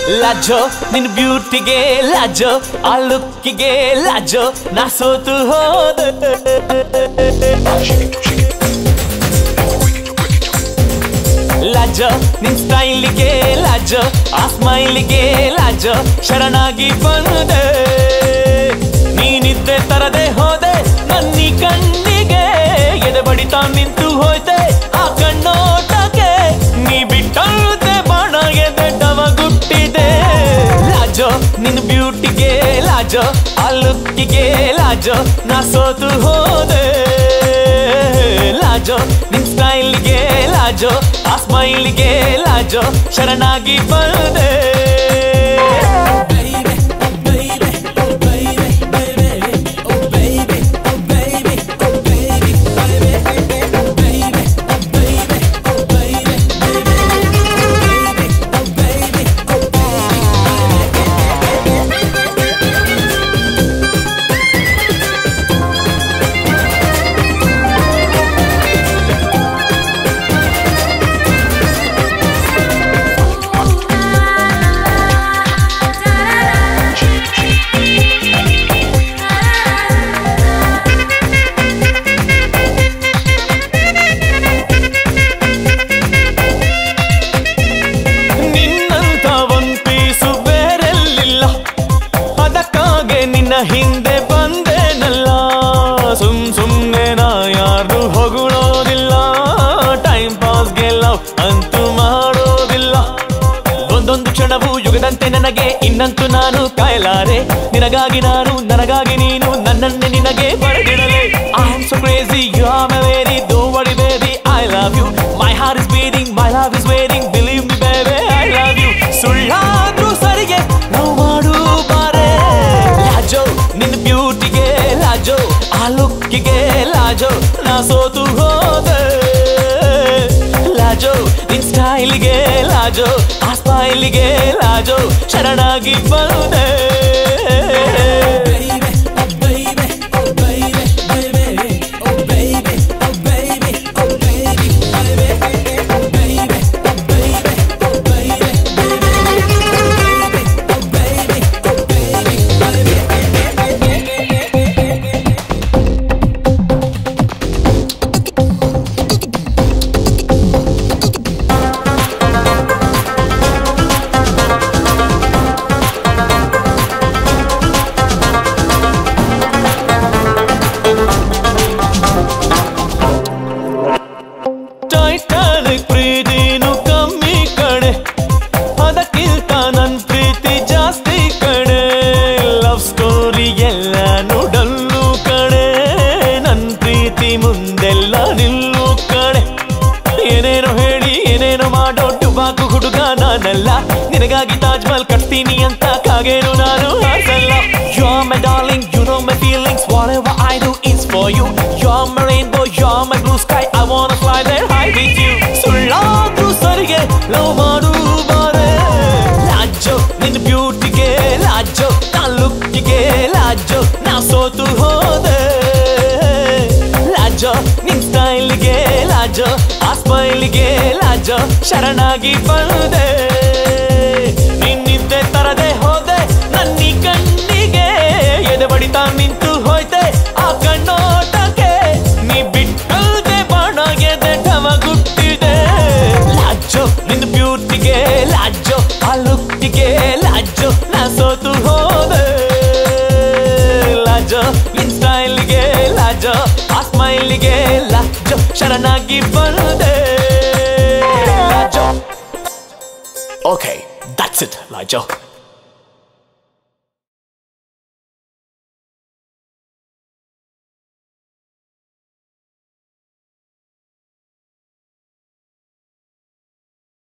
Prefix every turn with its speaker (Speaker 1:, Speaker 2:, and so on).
Speaker 1: ಲಾಜೋ ನಿನ್ ಬ್ಯೂಟಿಗೆ ಲಾಜೋ ಆ ಲುಕ್ಕಿಗೆ ಲಾಜೋ ನಾ ಸೋತು ಹೋದೆ ಲಾಜೋ ನಿನ್ ಸ್ಟೈಲಿಗೆ ಲಾಜೋ ಆ ಸ್ಮೈಲಿಗೆ ಲಾಜೋ ಶರಣಾಗಿ ಬಂದೆ ನೀನಿದ್ದೆ ತರದೆ ಹೋದೆ ನನ್ನಿ ಕಣ್ಣಿಗೆ ಎದೆ ಬಡಿತಾ ನಿಂತು ಹೋಯ್ತೆ ಆ ಕಣ್ಣೋಟಕ್ಕೆ ನೀ ಬಿಟ್ಟಲ್ದೆ ಬಾಣ ಎದೆ ಗುಟ್ಟಿದೆ ಲಾಜೋ ನಿನ್ ಬ್ಯೂಟಿಗೆ ಲಾಜೋ ಆ ಲುಕ್ಕಿಗೆ ಲಾಜೋ ನಾ ಸೋತು ಹೋದೆ ಲಾಜೋ ನಿನ್ ಸ್ಟೈಲ್ಗೆ ಲಾಜೋ ಆ ಸ್ಮೈಲ್ಗೆ ಲಾಜೋ ಶರಣಾಗಿ ಬಂದೆ ನಿನ್ನಂತ ಒಂದ್ ಪೀಸು ಬೇರೆಲ್ಲಿಲ್ಲ ಅದಕ್ಕಾಗೆ ನಿನ್ನ ಹಿಂದೆ ಬಂದೇನಲ್ಲ ಸುಮ್ ಸುಮ್ನೆ ನಾ ಯಾರು ಹೊಗಳೋದಿಲ್ಲ ಟೈಮ್ ಪಾಸ್ಗೆ ಲವ್ ಅಂತೂ ಮಾಡೋದಿಲ್ಲ ಒಂದೊಂದು ಕ್ಷಣವು ಯುಗದಂತೆ ನನಗೆ ಇನ್ನಂತೂ ನಾನು ಕಾಯಲಾರೆ ನಿನಗಾಗಿ ನಾನು ನನಗಾಗಿ ನೀನು ನನ್ನನ್ನೇ ನಿನಗೆ ಬರೆದಿಡಲೆ I am so crazy you are my very do worry baby I love you my heart is beating my love is waiting believe me baby I love you ಸುಳ್ಳಾದ್ರೂ ಸರಿಗೆ ನಾವು ಮಾಡು ಬಾರೆ ಲಾಜೋ ನಿನ್ನ ಬ್ಯೂಟಿಗೆ ಲಾಜೋ ಆ ಲುಕ್ಕಿಗೆ ಲಾಜೋ ನಾ ಸೋತು ಹೋದೆ ಲಾಜೋ ನಿನ್ ಸ್ಟೈಲ್ಗೆ ಲಾಜೋ ಆ ಸ್ಮೈಲ್ಗೆ ಲಾಜೋ ಶರಣಾಗಿ ಬಂದೆ ಟೈಟಾನಿಕ್ ಪ್ರೀತಿನು ಕಮ್ಮಿ ಕಣೆ ಅದಕ್ಕಿಂತ ನನ್ ಪ್ರೀತಿ ಜಾಸ್ತಿ ಕಣೆ ಲವ್ ಸ್ಟೋರಿ ಎಲ್ಲ ನುಡಲ್ಲು ಕಣೆ ನನ್ ಪ್ರೀತಿ ಮುಂದೆಲ್ಲ ನಿಲ್ಲು ಕಣೆ ಏನೇನೋ ಹೇಳಿ ಏನೇನೋ ಮಾಡೋ ಡುಬಾಕು ಹುಡುಗ ನಾನಲ್ಲ ನಿನಗಾಗಿ ತಾಜ್ ಮಹಲ್ ಕಟ್ತೀನಿ ಅಂತ ಕಾಗೇನು ನಾನು ಹಾಸಲ್ಲ you are my darling you know my feelings whatever I do is for you you are my rainbow you are my blue sky I want fly there high with you ಸುಳ್ಳಾದ್ರೂ ಸರಿಗೆ love ಮಾಡು ಬಾರೆ ಲಾಜೋ ನಿನ್ನ ಬ್ಯೂಟಿಗೆ ಲಾಜೋ ನಾ ಲುಕ್ಕಿಗೆ ಲಾಜೋ ನಾ ಸೋತು ಹೋದೆ ಲಾಜೋ ನಿನ್ ಸ್ಟೈಲ್ಗೆ ಲಾಜೋ ಆ ಸ್ಮೈಲ್ಗೆ ಲಾಜೋ ಶರಣಾಗಿ ಬಂದೆ ನಿನ್ನಿದ್ದೆ ತರದೆ ಹೋದೆ ನನ್ನಿ ಕಣ್ಣಿಗೆ ಎದೆ ಬಡಿತಾ ನಿಂತು ಹೋಯ್ತೆ ಆ ಕಣ್ಣೋಟಕ್ಕೆ ನೀ ಬಿಟ್ಟಲ್ದೆ ಬಾಣ ಎದೆ ಗುಟ್ಟಿದೆ ಲಾಜೋ ನಿನ್ನ ಬ್ಯೂಟಿಗೆ ಲಾಜೋ ಆ ಲುಕ್ಕಿಗೆ ಲಾಜೋ ನಾ ಸೋತು ಹೋದೆ ಲಾಜೋ ನಿನ್ ಸ್ಟೈಲ್ಗೆ ಲಾಜೋ ಆ ಸ್ಮೈಲ್ಗೆ ಲಾಜೋ ಶರಣಾಗಿ ಬಂದೆ ಲಾಜೋ ಓಕೆ ದಟ್ಸ್ ಇಟ್ ಲಾಜೋ